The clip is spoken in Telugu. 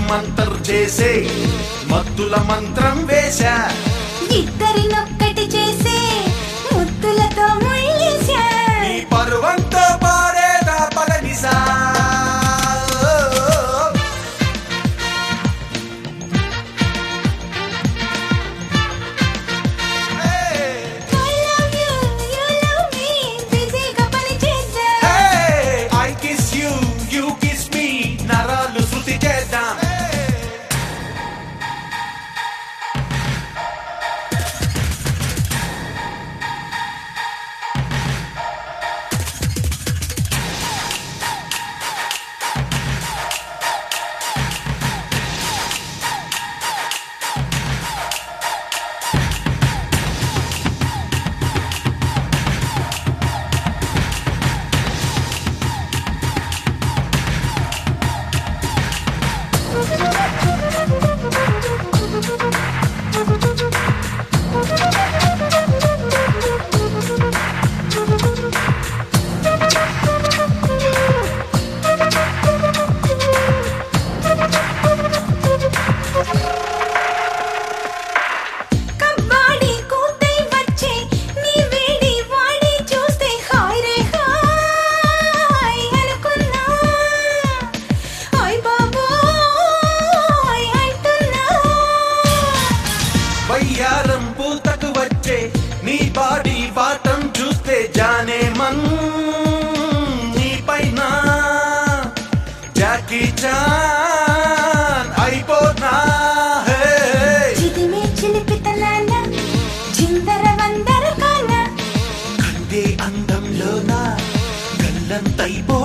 మంతర్ చేసే మత్తుల మంత్రం వేశా ఇద్దరినొక్కటి చేసే ముద్దులతో ముళ్ళేశా నీ పరువంతో పాడేదా పగనిసా I love you, you love me, బిజీగా పని చేద్దాం. I kiss you you kiss me నరాలు శృతి చేద్దాం కబ్బాడి కూతై వచ్చే నీ వేడి వాడి చూస్తే హాయ్ రే హాయ్ అనుకున్నా ఓయ్ బాబోయ్ అంటున్నా వయ్యారం పూతకు వచ్చే నీ బాడీ బాటం చూస్తే జానే మన్ నీ పైన జాకీ చాన్ అయిపోనా హే చిదిమే చిలిపితనాన చిందర వందర కాన కందే అందంలోన గల్లంతైపో